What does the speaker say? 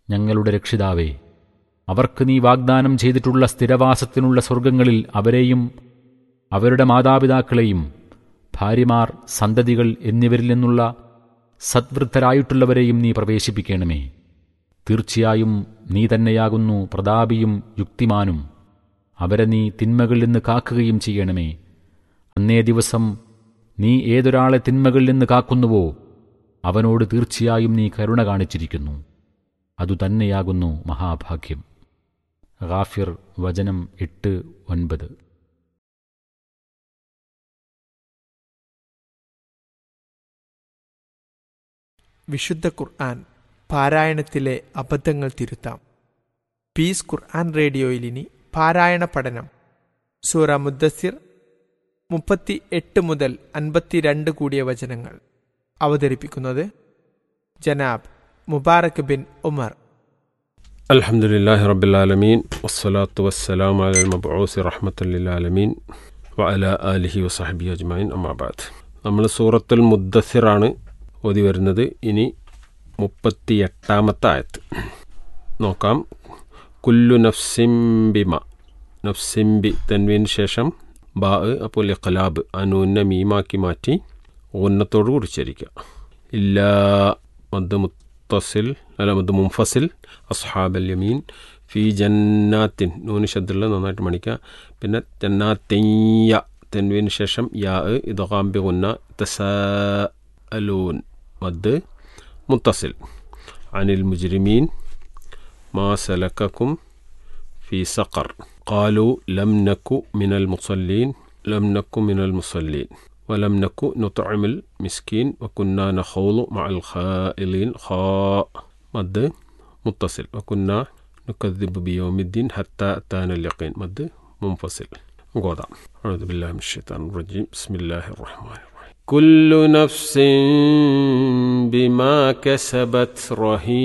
ഞങ്ങളുടെ രക്ഷിതാവേ അവർക്ക് നീ വാഗ്ദാനം ചെയ്തിട്ടുള്ള സ്ഥിരവാസത്തിനുള്ള സ്വർഗങ്ങളിൽ അവരെയും അവരുടെ മാതാപിതാക്കളെയും ഭാര്യമാർ സന്തതികൾ എന്നിവരിൽ നിന്നുള്ള സദ്വൃദ്ധരായിട്ടുള്ളവരെയും നീ പ്രവേശിപ്പിക്കണമേ തീർച്ചയായും നീ തന്നെയാകുന്നു പ്രതാപിയും യുക്തിമാനും അവരെ നീ തിന്മകളിൽ നിന്ന് കാക്കുകയും ചെയ്യണമേ അന്നേ ദിവസം നീ ഏതൊരാളെ തിന്മകളിൽ നിന്ന് കാക്കുന്നുവോ അവനോട് തീർച്ചയായും നീ കരുണ കാണിച്ചിരിക്കുന്നു അതുതന്നെയാകുന്നു മഹാഭാഗ്യം ഗാഫിർ വചനം എട്ട് ഒൻപത് വിശുദ്ധ ഖുർആൻ പാരായണത്തിലെ അബദ്ധങ്ങൾ തിരുത്താം പീസ് ഖുർആൻ റേഡിയോയിൽ ഇനി പാരായണ പഠനം സൂറ മുദ്ദസിർ മുപ്പത്തി എട്ട് മുതൽ അൻപത്തിരണ്ട് കൂടിയ വചനങ്ങൾ അവതരിപ്പിക്കുന്നത് ജനാബ് മുബാറക് ബിൻ ഉമർ الحمد لله رب العالمين والصلاة والسلام على المبعوث رحمة للعالمين وعلى آله وصحبه أجمعين أما بعد നമ്മൾ സൂറത്തുൽ മുദ്ദസിറാണ് ഓതി വരുന്നത് ഇനി മുപ്പത്തി എട്ടാമത്തെ ആയത്ത് നോക്കാം കുല്ലു നഫ്സിംബിമ നഫ്സിംബി തൻവീന് ശേഷം ബാ അപ്പോൾ ഇഖലാബ് അനൂന്ന മീമാക്കി മാറ്റി ഉന്നത്തോട് കൂടി ഉച്ചരിക്കുക ഇല്ലാ മദ് മുത്തസിൽ അല്ല മദ് മുംഫസിൽ അസ്ഹാബൽ യമീൻ ഫി ജന്നാത്തിൻ നൂന് ശബ്ദുള്ള നന്നായിട്ട് മണിക്കുക പിന്നെ ജന്നാത്തിയ തെൻവീന് ശേഷം യാ ഇദ്ഗാംബി ഉന്ന തസഅലൂൻ മദ് മുത്തസിൽ അനിൽ മുജ്രിമീൻ മാ സലക്കക്കും في سقر قالوا لم نك من المصلين لم نك من المصلين ولم نك نطعم المسكين وكنا نخوض مع الخائلين خاء مد متصل وكنا نكذب بيوم الدين حتى أتانا اليقين مد منفصل غوضع أعوذ بالله من الشيطان الرجيم بسم الله الرحمن الرحيم كل نفس بما كسبت رهين